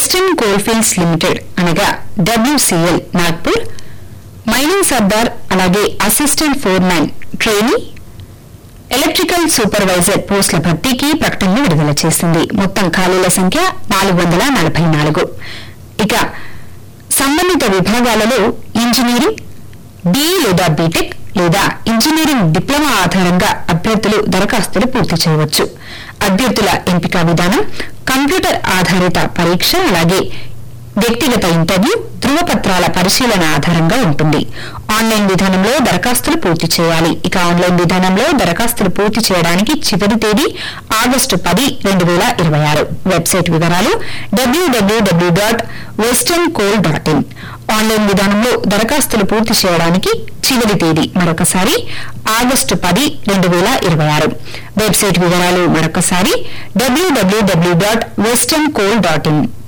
western coalfields limited అనగా WCL Nagpur mining sardar అలాగే assistant foreman trainee electrical supervisor పోస్టుల భర్తీకి ప్రకటనలు విడుదల చేసింది మొత్తం ఖాళీల సంఖ్య నాలుగు వందల నలభై నాలుగు ఇక సంబంధిత విభాగాలలో ఇంజనీరింగ్ బీఈ లేదా బీటెక్ లేదా ఇంజనీరింగ్ డిప్లొమా ఆధారంగా అభ్యర్థులు దరఖాస్తులు పూర్తి చేయవచ్చు అభ్యర్థుల ఎంపిక విధానం కంప్యూటర్ ఆధారిత పరీక్ష అలాగే వ్యక్తిగత ఇంటర్వ్యూ ధృవపత్రాల పరిశీలన ఆధారంగా ఉంటుంది ఆన్లైన్ విధానంలో దరఖాస్తులు పూర్తి చేయాలి ఇక ఆన్లైన్ విధానంలో దరఖాస్తులు పూర్తి చేయడానికి చివరి తేదీ ఆగస్టు పది రెండు వేల ఇరవై ఆరు వెబ్సైట్ వివరాలు డబ్ల్యూడబ్ల్యూడబ్ల్యూ dot western coal dot in online విధానంలో దరఖాస్తులు పూర్తి చేయడానికి చివరి తేదీ మరొకసారి ఆగస్టు పది రెండు వేల ఇరవై ఆరు వెబ్సైట్ వివరాలు మరొకసారి డబ్ల్యూడబ్ల్యూడబ్ల్యూ dot western coal dot in